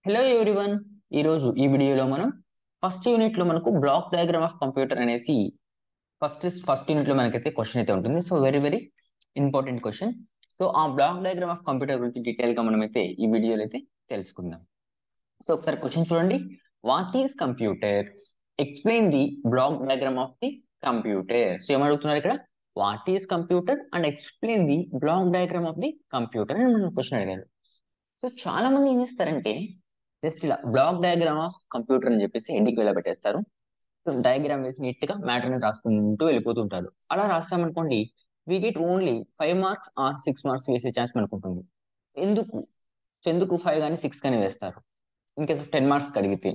hello everyone ఈరోజు ఈ వీడియోలో మనం ఫస్ట్ యూనిట్ లో మనకు బ్లాక్ డయాగ్రామ్ ఆఫ్ కంప్యూటర్ అనేసి ఫస్ట్ ఫస్ట్ యూనిట్ లో మనకైతే క్వశ్చన్ అయితే ఉంటుంది so very very important question so ఆ బ్లాక్ డయాగ్రామ్ ఆఫ్ కంప్యూటర్ గురించి డీటెయిల్ గా మనం అయితే ఈ వీడియోలో అయితే తెలుసుకుందాం సో ఒకసారి క్వశ్చన్ చూడండి what is computer explain the block diagram of the computer so ఏమడుగుతున్నారు ఇక్కడ what is computer and explain the block diagram of the computer అని మనం క్వశ్చన్ అడిగారు సో చాలా మంది ఏం చేస్తారంటే జస్ట్ ఇలా బ్లాక్ డయాగ్రామ్ ఆఫ్ కంప్యూటర్ అని చెప్పేసి హెడ్కి వెళ్ళ పెట్టేస్తారు డయాగ్రామ్ వేసి నీట్ గా మ్యాటర్ ని రాసుకుంటూ వెళ్ళిపోతుంటారు అలా రాస్తామనుకోండి we get only five marks or six marks వేసే ఛాన్స్ మనకు ఉంటుంది ఎందుకు సో ఎందుకు ఫైవ్ కానీ సిక్స్ కానీ వేస్తారు ఇన్కేస్ ఆఫ్ టెన్ మార్క్స్ అడిగితే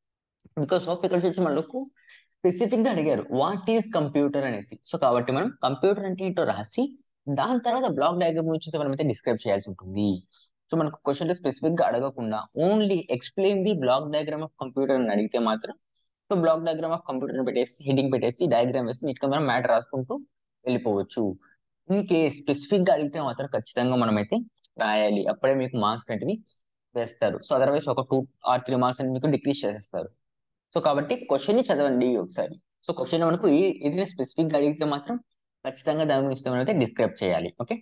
బికాస్ ఆఫ్ ఇక్కడ వచ్చి మనకు స్పెసిఫిక్ గా అడిగారు వాట్ ఈస్ కంప్యూటర్ అనేసి సో కాబట్టి మనం కంప్యూటర్ అంటే ఏంటో రాసి దాని తర్వాత బ్లాక్ డయాగ్రామ్ గురించి మనం అయితే డిస్క్రైబ్ చేయాల్సి ఉంటుంది సో మనకు క్వశ్చన్ స్పెసిఫిక్ గా అడగకుండా only explain the block diagram of computer అని అడిగితే మాత్రం so block diagram of computer పెట్టేసి హెడింగ్ పెట్టేసి డయాగ్రామ్ వేసి నీట్ గా మనం మ్యాటర్ రాసుకుంటూ వెళ్ళిపోవచ్చు ఇన్ కేస్ స్పెసిఫిక్ గా అడిగితే మాత్రం ఖచ్చితంగా మనం అయితే రాయాలి అప్పుడే మీకు మార్క్స్ అనేవి వేస్తారు సో అదర్వైజ్ ఒక టూ ఆర్ త్రీ మార్క్స్ అని మీకు డిక్రీస్ చేసేస్తారు సో కాబట్టి క్వశ్చన్ ని చదవండి ఒకసారి సో క్వశ్చన్ మనకు ఏదైనా స్పెసిఫిక్ గా అడిగితే మాత్రం ఖచ్చితంగా దాని గురించి మనం అయితే డిస్క్రైబ్ చేయాలి okay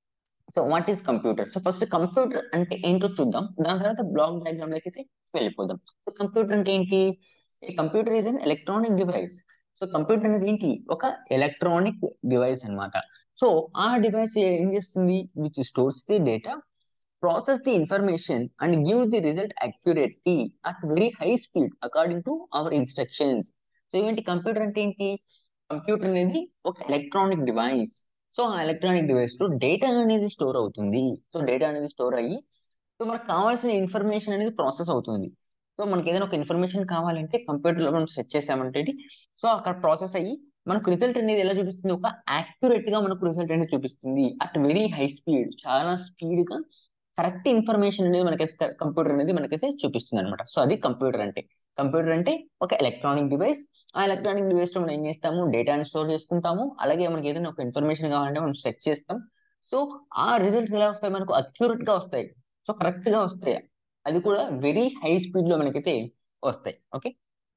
so what is computer so first computer అంటే ఏంటో చూద్దాం దాని తర్వాత బ్లాక్ డయాగ్రామ్ లోకి అయితే వెళ్ళిపోదాం సో కంప్యూటర్ అంటే ఏంటి computer is an electronic device so computer అనేది ఏంటి ఒక ఎలక్ట్రానిక్ డివైస్ అన్నమాట సో ఆ డివైస్ ఏం చేస్తుంది which stores the data process the information and give the result accurately at very high speed according to our instructions so ఏంటి computer అంటే ఏంటి కంప్యూటర్ అనేది ఒక ఎలక్ట్రానిక్ డివైస్ సో ఆ ఎలక్ట్రానిక్ డివైస్ లో డేటా అనేది స్టోర్ అవుతుంది సో డేటా అనేది స్టోర్ అయ్యి సో మనకు కావాల్సిన ఇన్ఫర్మేషన్ అనేది ప్రాసెస్ అవుతుంది సో మనకి ఏదైనా ఒక ఇన్ఫర్మేషన్ కావాలంటే కంప్యూటర్ లో మనం సెర్చ్ చేసామంటే సో అక్కడ ప్రాసెస్ అయ్యి మనకు రిజల్ట్ అనేది ఎలా చూపిస్తుంది ఒక యాక్యురేట్ గా మనకు రిజల్ట్ అనేది చూపిస్తుంది అట్ వెరీ హై స్పీడ్ చాలా స్పీడ్ గా కరెక్ట్ ఇన్ఫర్మేషన్ అనేది మనకైతే కంప్యూటర్ అనేది మనకైతే చూపిస్తుంది అనమాట సో అది కంప్యూటర్ అంటే కంప్యూటర్ అంటే ఒక ఎలక్ట్రానిక్ డివైస్ ఆ ఎలక్ట్రానిక్ డివైస్ లో మనం ఏం చేస్తాము డేటాని స్టోర్ చేసుకుంటాము అలాగే మనకి ఏదైనా ఒక ఇన్ఫర్మేషన్ కావాలంటే మనం సెర్చ్ చేస్తాం సో ఆ రిజల్ట్స్ ఎలా వస్తాయి మనకు అక్యూరేట్ గా వస్తాయి సో కరెక్ట్ గా వస్తాయి అది కూడా వెరీ హై స్పీడ్ లో మనకైతే వస్తాయి ఓకే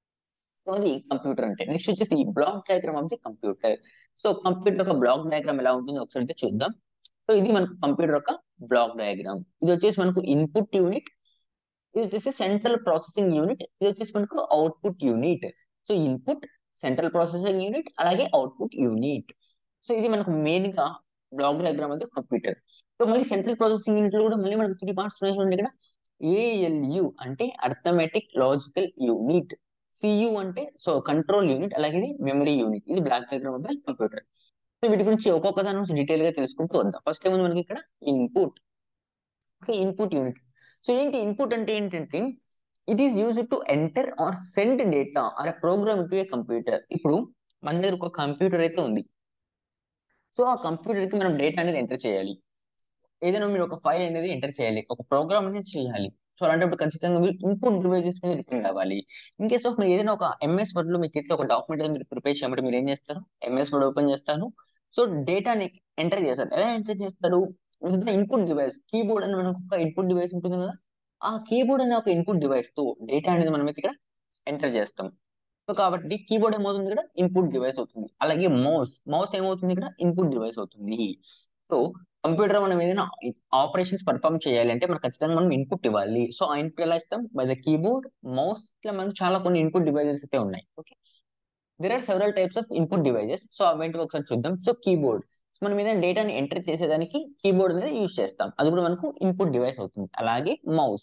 సో అది కంప్యూటర్ అంటే నెక్స్ట్ వచ్చేసి block diagram of the computer so computer ఒక బ్లాక్ డయాగ్రామ్ ఎలా ఉంటుందో ఒకసారి అయితే చూద్దాం సో ఇది మనకు కంప్యూటర్ ఒక బ్లాక్ డయాగ్రామ్ ఇది వచ్చేసి మనకు ఇన్పుట్ యూనిట్ ఇది వచ్చేసి సెంట్రల్ ప్రాసెసింగ్ యూనిట్ ఇది వచ్చేసి మనకు output unit so input central processing unit అలాగే అవుట్పుట్ యూనిట్ సో ఇది మనకు మెయిన్ గా బ్లాక్ డయాగ్రామ్ అంటే కంప్యూటర్ సో మళ్ళీ సెంట్రల్ ప్రాసెసింగ్ యూనిట్ లో కూడా మళ్ళీ మనకు త్రీ పార్ట్స్ ఉన్నాయి ఇక్కడ ఏఎల్యు అంటే అర్థమెటిక్ లాజికల్ యూనిట్ సియు అంటే సో కంట్రోల్ యూనిట్ అలాగే ఇది మెమరీ యూనిట్ ఇది block diagram of the computer so వీటి గురించి ఒక్కొక్క దాని గురించి డీటెయిల్ గా తెలుసుకుంటూ వద్దాం ఫస్ట్ ఏముంది మనకి ఇక్కడ ఇన్పుట్ ఇన్పుట్ యూనిట్ సో ఏంటి ఇన్పుట్ అంటే ఏంటంటే it is use to enter or send data or program to a computer ఇప్పుడు మన దగ్గర ఒక కంప్యూటర్ అయితే ఉంది సో ఆ కంప్యూటర్ కి మనం డేటా అనేది ఎంటర్ చేయాలి ఏదైనా మీరు ఒక ఫైల్ అనేది ఎంటర్ చేయాలి ఒక ప్రోగ్రామ్ అనేది చేయాలి సో అలాంటప్పుడు ఖచ్చితంగా మీరు ఇన్పుట్ డివైజెస్ మీద డిపెండ్ అవ్వాలి ఇన్ కేస్ ఆఫ్ మీరు ఏదైనా ఒక ఎంఎస్ వర్డ్ లో మీకు అయితే ఒక డాక్యుమెంట్ మీరు ప్రిపేర్ చేయమంటే మీరు ఏం చేస్తారు ఎంఎస్ వర్డ్ ఓపెన్ చేస్తారు సో డేటాని ఎంటర్ చేస్తారు ఎలా ఎంటర్ చేస్తారు ఇన్పుట్ డివైస్ కీబోర్డ్ అని మనకు ఒక ఇన్పుట్ డివైస్ ఉంటుంది కదా ఆ కీబోర్డ్ అనే ఒక ఇన్పుట్ డివైస్ తో డేటా అనేది మనం ఇక్కడ ఎంటర్ చేస్తాం సో కాబట్టి కీబోర్డ్ ఏమవుతుంది ఇక్కడ ఇన్పుట్ డివైస్ అవుతుంది అలాగే మౌస్ మౌస్ ఏమవుతుంది ఇక్కడ ఇన్పుట్ డివైస్ అవుతుంది సో కంప్యూటర్ మనం ఏదైనా ఆపరేషన్స్ పర్ఫామ్ చేయాలి అంటే మనకు ఖచ్చితంగా మనం ఇన్పుట్ ఇవ్వాలి సో ఆ ఇన్పుట్ ఎలా ఇస్తాం బై ద కీబోర్డ్ మౌస్ ఇట్లా మనకు చాలా కొన్ని ఇన్పుట్ డివైజెస్ అయితే ఉన్నాయి okay there are several types of input devices so అవేంటి ఒకసారి చూద్దాం సో కీబోర్డ్ మనం ఏదైనా డేటాని ఎంటర్ చేసేదానికి కీబోర్డ్ అనేది యూజ్ చేస్తాం అది కూడా మనకు ఇన్పుట్ డివైస్ అవుతుంది అలాగే మౌస్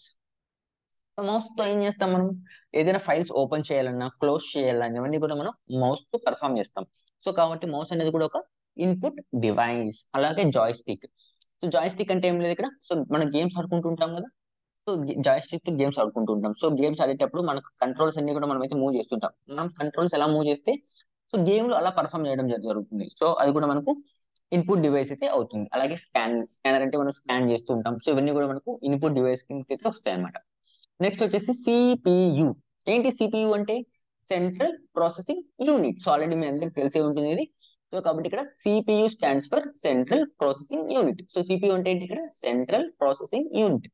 సో మౌస్ తో ఏం చేస్తాం మనం ఏదైనా ఫైల్స్ ఓపెన్ చేయాలన్నా క్లోజ్ చేయాలన్నా ఇవన్నీ కూడా మనం మౌస్ తో పర్ఫామ్ చేస్తాం సో కాబట్టి మౌస్ అనేది కూడా ఒక ఇన్పుట్ డివైస్ అలాగే జాయ్స్టిక్ సో జాయ్స్టిక్ అంటే ఏం లేదు ఇక్కడ సో మనం గేమ్స్ ఆడుకుంటుంటాం కదా సో జాయ్స్టిక్ తో గేమ్స్ ఆడుకుంటుంటాం సో గేమ్స్ ఆడేటప్పుడు మనకు కంట్రోల్స్ అన్ని కూడా మనం అయితే మూవ్ చేస్తుంటాం మనం కంట్రోల్స్ ఎలా మూవ్ చేస్తే సో గేమ్ లో అలా పర్ఫామ్ చేయడం జరుగుతుంది సో అది కూడా మనకు ఇన్పుట్ డివైస్ అయితే అవుతుంది అలాగే స్కాన్ స్కానర్ అంటే మనం స్కాన్ చేస్తుంటాం సో ఇవన్నీ కూడా మనకు ఇన్పుట్ డివైస్ కింద అయితే వస్తాయి అనమాట నెక్స్ట్ వచ్చేసి సిపియు ఏంటి సిపియు అంటే central processing unit so already మీ అందరికి తెలిసే ఉంటుంది ఇది సో కాబట్టి ఇక్కడ CPU stands for central processing unit so CPU అంటే ఏంటి ఇక్కడ central processing unit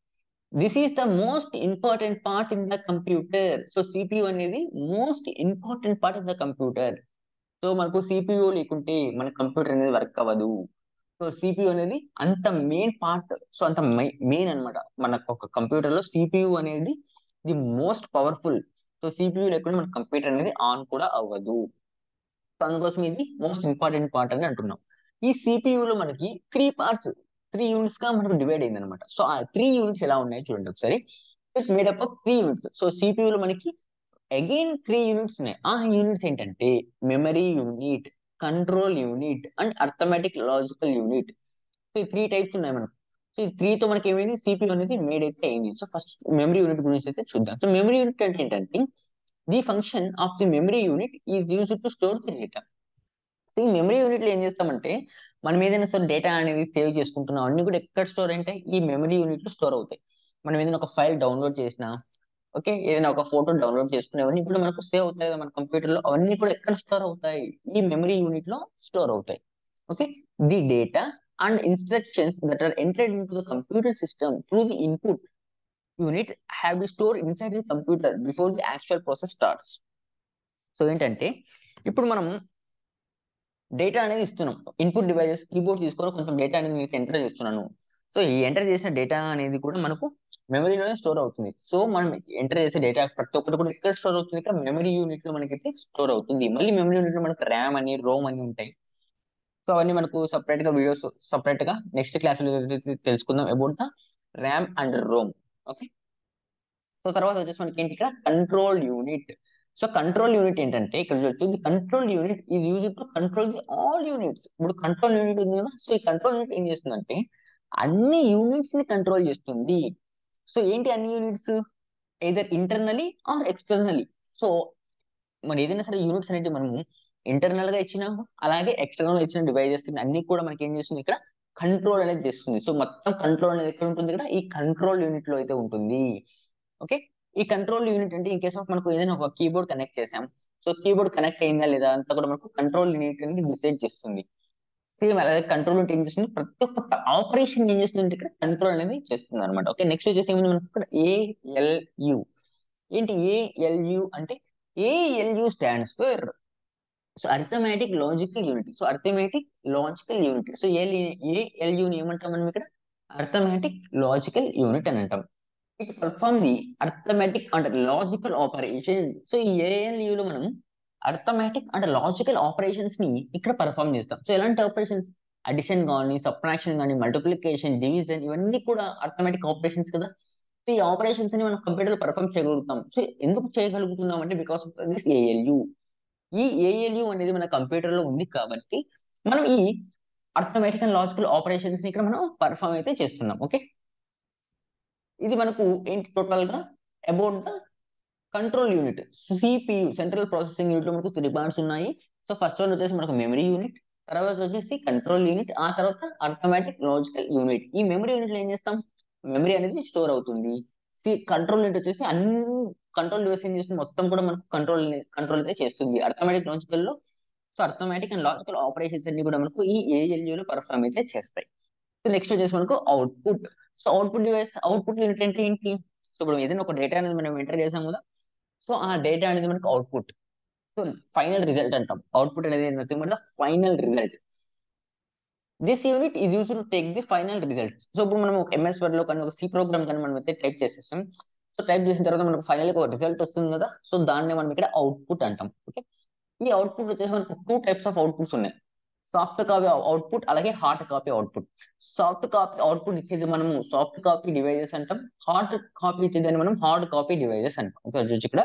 this is the most important part in the computer so CPU అనేది most important part in the computer so మనకు సిపియు లేకుంటే మన computer అనేది work అవ్వదు so CPU అనేది అంత మెయిన్ పార్ట్ సో అంత మెయిన్ అనమాట మనకు ఒక కంప్యూటర్ లో సిపియు అనేది the most powerful so CPU లేకుండా మన కంప్యూటర్ అనేది ఆన్ కూడా అవ్వదు సో అందుకోసం ఇది మోస్ట్ ఇంపార్టెంట్ పార్ట్ అని అంటున్నాం ఈ CPU లో మనకి త్రీ పార్ట్స్ త్రీ యూనిట్స్ గా మనకు డివైడ్ అయింది అనమాట సో ఆ త్రీ యూనిట్స్ ఎలా ఉన్నాయి చూడండి ఒకసారి it made up of three units so CPU లో మనకి అగైన్ త్రీ యూనిట్స్ ఉన్నాయి ఆ యూనిట్స్ ఏంటంటే memory unit control unit and arithmetic logical unit so ఈ త్రీ టైప్స్ ఉన్నాయి మనకు సో ఈ త్రీ తో మనకి ఏమైంది సిపియు అనేది మేడ్ అయితే అయింది సో ఫస్ట్ మెమరీ యూనిట్ గురించి అయితే చూద్దాం సో మెమరీ యూనిట్ అంటే ఏంటంటే the function of the memory unit is use to store the data ఈ మెమరీ యూనిట్ లో ఏం చేస్తామంటే మనం ఏదైనా సరే డేటా అనేది సేవ్ చేసుకుంటున్నాం అన్ని కూడా ఎక్కడ స్టోర్ అంటే ఈ మెమరీ యూనిట్ లో స్టోర్ అవుతాయి మనం ఏదైనా ఒక ఫైల్ డౌన్లోడ్ చేసినా ఓకే ఏదైనా ఒక ఫోటో డౌన్లోడ్ చేసుకునే అవన్నీ కూడా మనకు సేవ్ అవుతాయి కదా మన కంప్యూటర్ లో అవన్నీ కూడా ఎక్కడ స్టోర్ అవుతాయి ఈ మెమరీ యూనిట్ లో స్టోర్ అవుతాయి okay the data and instructions that are entered into the computer system through the input unit have the store inside the computer before the actual process starts so ఏంటంటే ఇప్పుడు మనం data అనేది ఇస్తున్నాం input devices keyboard తీసుకొని కొంచెం data అనేది మీకు enter చేస్తున్నాను సో ఈ ఎంటర్ చేసిన డేటా అనేది కూడా మనకు మెమరీలోనే స్టోర్ అవుతుంది సో మనం ఎంటర్ చేసే డేటా ప్రతి ఒక్కటి కూడా ఎక్కడ స్టోర్ అవుతుంది ఇక్కడ మెమరీ యూనిట్ లో మనకైతే స్టోర్ అవుతుంది మళ్ళీ మెమరీ యూనిట్ లో మనకు ర్యామ్ అని రోమ్ అని ఉంటాయి సో అవన్నీ మనకు సపరేట్ గా వీడియోస్ సపరేట్ గా నెక్స్ట్ క్లాస్ లో తెలుసుకుందాం about the RAM and ROM okay so తర్వాత వచ్చేసి మనకి ఏంటి ఇక్కడ control unit so control unit ఏంటంటే ఇక్కడ చూడొచ్చు control unit is use to control the all units ఇప్పుడు కంట్రోల్ యూనిట్ ఉంది కదా సో ఈ కంట్రోల్ యూనిట్ ఏం చేస్తుందంటే అన్ని యూనిట్స్ ని కంట్రోల్ చేస్తుంది సో ఏంటి అన్ని units either internally or externally so మరి ఏదైనా సరే యూనిట్స్ అనేవి మనము ఇంటర్నల్ గా ఇచ్చిన అలాగే ఎక్స్టర్నల్ గా ఇచ్చిన డివైజెస్ అన్ని కూడా మనకి ఏం చేస్తుంది ఇక్కడ కంట్రోల్ అనేది చేస్తుంది సో మొత్తం కంట్రోల్ అనేది ఎక్కడ ఉంటుంది ఇక్కడ ఈ కంట్రోల్ యూనిట్ లో అయితే ఉంటుంది ఓకే ఈ కంట్రోల్ యూనిట్ అంటే ఇన్ కేస్ ఆఫ్ మనకు ఏదైనా ఒక కీబోర్డ్ కనెక్ట్ చేసాం సో కీబోర్డ్ కనెక్ట్ అయిందా లేదా అంతా కూడా మనకు కంట్రోల్ యూనిట్ అనేది డిసైడ్ చేస్తుంది సేమ్ అలాగే కంట్రోల్ యూనిట్ ఏం చేస్తుంది ప్రతి ఒక్క ఆపరేషన్ ఏం చేస్తుంది ఇక్కడ కంట్రోల్ అనేది చేస్తుంది అనమాట ఓకే నెక్స్ట్ వచ్చేసి ఏమైంది మనకు ఇక్కడ ఏఎల్యు ఏంటి ఏఎల్యు అంటే ALU stands for so arithmetic logical unit so arithmetic logical unit so ఏఎల్యుని ఏమంటాం మనం ఇక్కడ అర్థమెటిక్ లాజికల్ యూనిట్ అని అంటాం it perform the arithmetic and logical operations so ఈ ALU లో మనం అర్థమెటిక్ అండ్ లాజికల్ ఆపరేషన్స్ ని ఇక్కడ పర్ఫార్మ్ చేస్తాం సో ఎలాంటి ఆపరేషన్స్ అడిషన్ కానీ సబ్ట్రాక్షన్ కానీ మల్టిప్లికేషన్ డివిజన్ ఇవన్నీ కూడా అర్థమెటిక్ ఆపరేషన్స్ కదా సో ఈ ఆపరేషన్స్ ని మనం కంప్యూటర్ లో పర్ఫార్మ్ చేయగలుగుతాం సో ఎందుకు చేయగలుగుతున్నాం అంటే బికాస్ ఆఫ్ దిస్ ఏఎల్యు ఈ ఏఎల్యు అనేది మన కంప్యూటర్ లో ఉంది కాబట్టి మనం ఈ అర్థమెటిక్ అండ్ లాజికల్ ఆపరేషన్స్ ని ఇక్కడ మనం పర్ఫామ్ అయితే చేస్తున్నాం ఓకే ఇది మనకు ఏంటి టోటల్ గా about the control unit CPU central processing unit లో మనకు త్రీ పార్ట్స్ ఉన్నాయి సో ఫస్ట్ వన్ వచ్చేసి మనకు మెమరీ యూనిట్ తర్వాత వచ్చేసి కంట్రోల్ యూనిట్ ఆ తర్వాత ఆటోమేటిక్ లాజికల్ యూనిట్ ఈ మెమరీ యూనిట్ లో ఏం చేస్తాం మెమరీ అనేది స్టోర్ అవుతుంది సి కంట్రోల్ యూనిట్ వచ్చేసి అన్ని కంట్రోల్ డివైస్ ఏం చేస్తుంది మొత్తం కూడా మనకు కంట్రోల్ కంట్రోల్ అయితే చేస్తుంది ఆటోమేటిక్ లాజికల్ లో so arithmetic and logical operations అన్ని కూడా మనకు ఈ ALU లో పర్ఫార్మ్ అయితే చేస్తాయి సో నెక్స్ట్ వచ్చేసి మనకు output so output device output unit అంటే ఏంటి సో ఇప్పుడు ఏదైనా ఒక డేటా అనేది మనం ఎంటర్ చేసాం కదా సో ఆ డేటా అనేది మనకు అవుట్పుట్ సో ఫైనల్ రిజల్ట్ అంటాం అవుట్పుట్ అనేది nothing but the final result this unit is use to take the final result so ఇప్పుడు మనం ఒక ఎంఎస్ వర్డ్ లో కానీ ఒక సి ప్రోగ్రామ్ కానీ మనం అయితే టైప్ చేసేస్తాం సో టైప్ చేసిన తర్వాత మనకు ఫైనల్ ఒక రిజల్ట్ వస్తుంది కదా సో దాన్ని మనం ఇక్కడ అవుట్పుట్ అంటాం ఓకే ఈ అవుట్పుట్ వచ్చేసి మనకు టూ టైప్స్ ఆఫ్ అవుట్పుట్స్ ఉన్నాయి సాఫ్ట్ కాపీ అవుట్పుట్ అలాగే hard copy output soft copy output ఇచ్చేది మనము సాఫ్ట్ కాపీ డివైజెస్ అంటాం హార్డ్ కాపీ ఇచ్చేదాన్ని మనం హార్డ్ కాపీ డివైజెస్ అంటాం ఓకే చూసి ఇక్కడ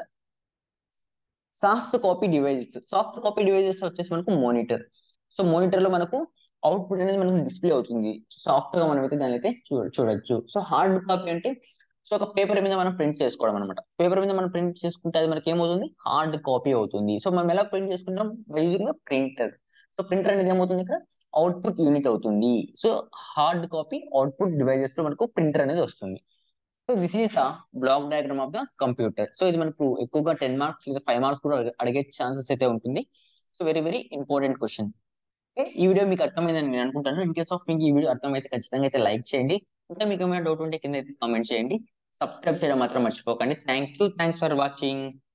soft copy devices soft copy devices వచ్చేసి మనకు మోనిటర్ సో మోనిటర్ లో మనకు అవుట్పుట్ అనేది మనకు డిస్ప్లే అవుతుంది సాఫ్ట్ గా మనం అయితే దాన్ని అయితే చూ చూడొచ్చు సో హార్డ్ కాపీ అంటే సో ఒక పేపర్ మీద మనం ప్రింట్ చేసుకోవడం అనమాట పేపర్ మీద మనం ప్రింట్ చేసుకుంటే అది మనకి ఏమవుతుంది హార్డ్ కాపీ అవుతుంది సో మనం ఎలా ప్రింట్ చేసుకుంటాం యూజింగ్ ప్రింటర్ సో ప్రింటర్ అనేది ఏమవుతుంది ఇక్కడ అవుట్పుట్ యూనిట్ అవుతుంది so hard copy output devices లో మనకు ప్రింటర్ అనేది వస్తుంది so this is the block diagram of the computer so ఇది మనకు ఎక్కువగా టెన్ మార్క్స్ లేదా ఫైవ్ మార్క్స్ కూడా అడిగే ఛాన్సెస్ అయితే ఉంటుంది so very very important question ఈ వీడియో మీకు అర్థమైందని నేను అనుకుంటాను ఇన్ కేస్ ఆఫ్ మీకు ఈ వీడియో అర్థమైతే ఖచ్చితంగా అయితే లైక్ చేయండి ఇంకా మీకు ఏమైనా డౌట్ ఉంటే కింద అయితే కామెంట్ చేయండి సబ్స్క్రైబ్ చేయడం మాత్రం మర్చిపోకండి thank you thanks for watching